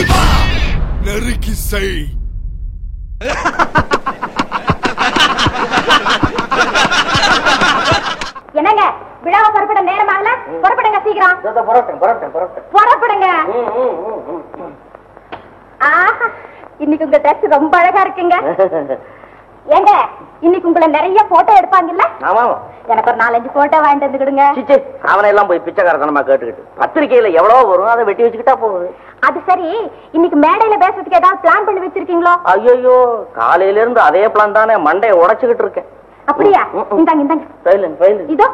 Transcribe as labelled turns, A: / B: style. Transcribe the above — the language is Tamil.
A: நெருக்கி செய்
B: என்னங்க விழாவை புறப்பட நேரமாகல புறப்படுங்க சீக்கிரம்
C: புறப்பட்டேன் புறப்பட்டேன் புறப்பட்டேன்
B: புறப்படுங்க ஆஹா இன்னைக்கு உங்க ட்ரெஸ் ரொம்ப அழகா இருக்குங்க ஏங்க இன்னைக்கு உங்களை நிறைய போட்டோ எடுப்பாங்கல்ல
C: ஆமா
B: எனக்கு ஒரு நாலஞ்சு போட்டோ வாங்கிட்டு வந்துக்கிடுங்க
C: சிச்சே அவனை எல்லாம் போய் பிச்சைக்காரத்தனமா கேட்டுக்கிட்டு பத்திரிக்கையில எவ்வளவு வரும் அதை வெட்டி வச்சுக்கிட்டா போகுது
B: அது சரி இன்னைக்கு மேடையில பேசுறதுக்கு ஏதாவது பிளான் பண்ணி வச்சிருக்கீங்களோ
C: ஐயோ காலையில இருந்து அதே பிளான் தானே மண்டையை உடைச்சுக்கிட்டு இருக்கேன்
B: அப்படியா
C: ம், ம்.
B: இந்தாங்க இந்தாங்க
C: சைலண்ட் சைலண்ட்
B: இதோ